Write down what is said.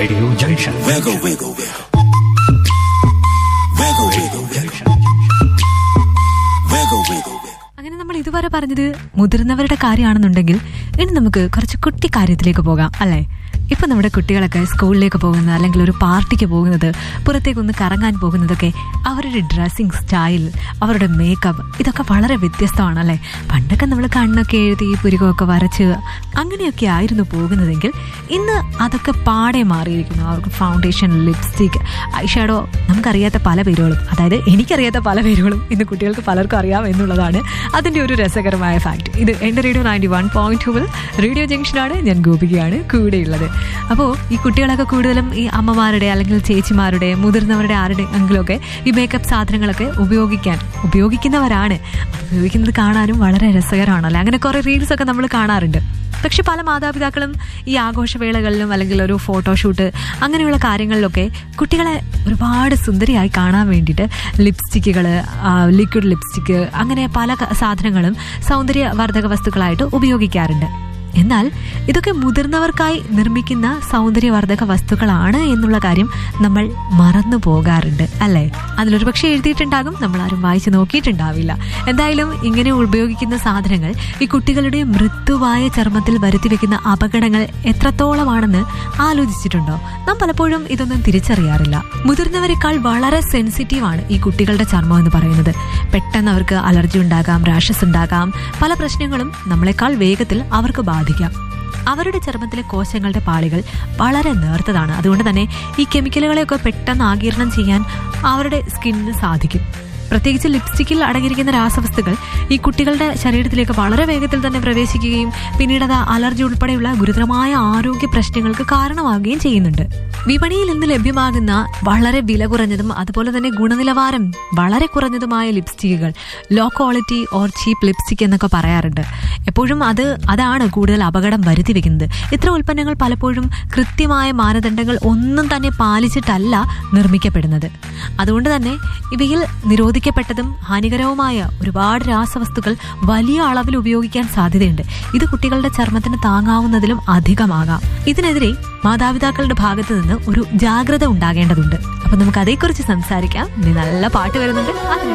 Radio Junction. Wiggle, wiggle, wiggle. Wiggle, wiggle, wiggle. Wiggle, wiggle, wiggle. അങ്ങനെ നമ്മൾ ഇതുവരെ പറഞ്ഞത് മുതിർന്നവരുടെ കാര്യമാണെന്നുണ്ടെങ്കിൽ ഇനി നമുക്ക് കുറച്ച് കുട്ടി കാര്യത്തിലേക്ക് പോകാം അല്ലേ ഇപ്പൊ നമ്മുടെ കുട്ടികളൊക്കെ സ്കൂളിലേക്ക് പോകുന്നത് അല്ലെങ്കിൽ ഒരു പാർട്ടിക്ക് പോകുന്നത് പുറത്തേക്കൊന്ന് കറങ്ങാൻ പോകുന്നതൊക്കെ അവരുടെ ഡ്രസ്സിങ് സ്റ്റൈൽ അവരുടെ മേക്കപ്പ് ഇതൊക്കെ വളരെ വ്യത്യസ്തമാണ് അല്ലേ പണ്ടൊക്കെ നമ്മൾ കണ്ണൊക്കെ എഴുതി പുരുകമൊക്കെ വരച്ച് അങ്ങനെയൊക്കെ ആയിരുന്നു പോകുന്നതെങ്കിൽ ഇന്ന് അതൊക്കെ പാടെ മാറിയിരിക്കുന്നു അവർക്ക് ഫൗണ്ടേഷൻ ലിപ്സ്റ്റിക് ഐഷാഡോ നമുക്കറിയാത്ത പല പേരുകളും അതായത് എനിക്കറിയാത്ത പല പേരുകളും ഇന്ന് കുട്ടികൾക്ക് പലർക്കും അറിയാം എന്നുള്ളതാണ് അതിന്റെ ഒരു രസകരമായ ഫാക്ട് ഇത് എൻ്റെ റേഡിയോ നയൻറ്റി വൺ പോയിന്റ് ടൂവിൽ റേഡിയോ ജംഗ്ഷനാണ് ഞാൻ ഗോപികയാണ് കൂടെയുള്ളത് അപ്പോൾ ഈ കുട്ടികളൊക്കെ കൂടുതലും ഈ അമ്മമാരുടെ അല്ലെങ്കിൽ ചേച്ചിമാരുടെ മുതിർന്നവരുടെ ആരുടെ എങ്കിലുമൊക്കെ ഈ മേക്കപ്പ് സാധനങ്ങളൊക്കെ ഉപയോഗിക്കാൻ ഉപയോഗിക്കുന്നവരാണ് ഉപയോഗിക്കുന്നത് കാണാനും വളരെ രസകരമാണല്ലേ അങ്ങനെ കുറേ റീൽസ് ഒക്കെ നമ്മൾ കാണാറുണ്ട് പക്ഷെ പല മാതാപിതാക്കളും ഈ ആഘോഷവേളകളിലും അല്ലെങ്കിൽ ഒരു ഫോട്ടോഷൂട്ട് അങ്ങനെയുള്ള കാര്യങ്ങളിലൊക്കെ കുട്ടികളെ ഒരുപാട് സുന്ദരിയായി കാണാൻ വേണ്ടിയിട്ട് ലിപ്സ്റ്റിക്കുകൾ ലിക്വിഡ് ലിപ്സ്റ്റിക്ക് അങ്ങനെ പല ക- സാധനങ്ങളും സൗന്ദര്യവർദ്ധക വസ്തുക്കളായിട്ട് ഉപയോഗിക്കാറുണ്ട് എന്നാൽ ഇതൊക്കെ മുതിർന്നവർക്കായി നിർമ്മിക്കുന്ന സൗന്ദര്യവർദ്ധക വസ്തുക്കളാണ് എന്നുള്ള കാര്യം നമ്മൾ മറന്നു പോകാറുണ്ട് അല്ലേ അതിലൊരു പക്ഷേ എഴുതിയിട്ടുണ്ടാകും നമ്മൾ ആരും വായിച്ചു നോക്കിയിട്ടുണ്ടാവില്ല എന്തായാലും ഇങ്ങനെ ഉപയോഗിക്കുന്ന സാധനങ്ങൾ ഈ കുട്ടികളുടെ മൃദുവായ ചർമ്മത്തിൽ വരുത്തി വെക്കുന്ന അപകടങ്ങൾ എത്രത്തോളമാണെന്ന് ആലോചിച്ചിട്ടുണ്ടോ നാം പലപ്പോഴും ഇതൊന്നും തിരിച്ചറിയാറില്ല മുതിർന്നവരെക്കാൾ വളരെ സെൻസിറ്റീവ് ആണ് ഈ കുട്ടികളുടെ ചർമ്മം എന്ന് പറയുന്നത് പെട്ടെന്ന് അവർക്ക് അലർജി ഉണ്ടാകാം റാഷസ് ഉണ്ടാകാം പല പ്രശ്നങ്ങളും നമ്മളെക്കാൾ വേഗത്തിൽ അവർക്ക് ബാധിക്കാം അവരുടെ ചർമ്മത്തിലെ കോശങ്ങളുടെ പാളികൾ വളരെ നേർത്തതാണ് അതുകൊണ്ട് തന്നെ ഈ കെമിക്കലുകളെയൊക്കെ പെട്ടെന്ന് ആകിരണം ചെയ്യാൻ അവരുടെ സ്കിന്നിന് സാധിക്കും പ്രത്യേകിച്ച് ലിപ്സ്റ്റിക്കിൽ അടങ്ങിയിരിക്കുന്ന രാസവസ്തുക്കൾ ഈ കുട്ടികളുടെ ശരീരത്തിലേക്ക് വളരെ വേഗത്തിൽ തന്നെ പ്രവേശിക്കുകയും പിന്നീട് അത് അലർജി ഉൾപ്പെടെയുള്ള ഗുരുതരമായ ആരോഗ്യ പ്രശ്നങ്ങൾക്ക് കാരണമാവുകയും ചെയ്യുന്നുണ്ട് വിപണിയിൽ ഇന്ന് ലഭ്യമാകുന്ന വളരെ വില കുറഞ്ഞതും അതുപോലെ തന്നെ ഗുണനിലവാരം വളരെ കുറഞ്ഞതുമായ ലിപ്സ്റ്റിക്കുകൾ low quality or cheap lipstick എന്നൊക്കെ പറയാറുണ്ട് എപ്പോഴും അത് അതാണ് കൂടുതൽ അപകടം വരുത്തി വെക്കുന്നത് ഇത്തരം ഉൽപ്പന്നങ്ങൾ പലപ്പോഴും കൃത്യമായ മാനദണ്ഡങ്ങൾ ഒന്നും തന്നെ പാലിച്ചിട്ടല്ല നിർമ്മിക്കപ്പെടുന്നത് അതുകൊണ്ട് തന്നെ ഇവയിൽ നിരോധിക്കപ്പെട്ടതും ഹാനികരവുമായ ഒരുപാട് രാസവസ്തുക്കൾ വലിയ അളവിൽ ഉപയോഗിക്കാൻ സാധ്യതയുണ്ട് ഇത് കുട്ടികളുടെ ചർമ്മത്തിന് താങ്ങാവുന്നതിലും അധികമാകാം ഇതിനെതിരെ മാതാപിതാക്കളുടെ ഭാഗത്ത് നിന്ന് ഒരു ജാഗ്രത ഉണ്ടാകേണ്ടതുണ്ട് അപ്പൊ നമുക്ക് അതേക്കുറിച്ച് സംസാരിക്കാം ഇനി നല്ല പാട്ട് വരുന്നുണ്ട് അതിന്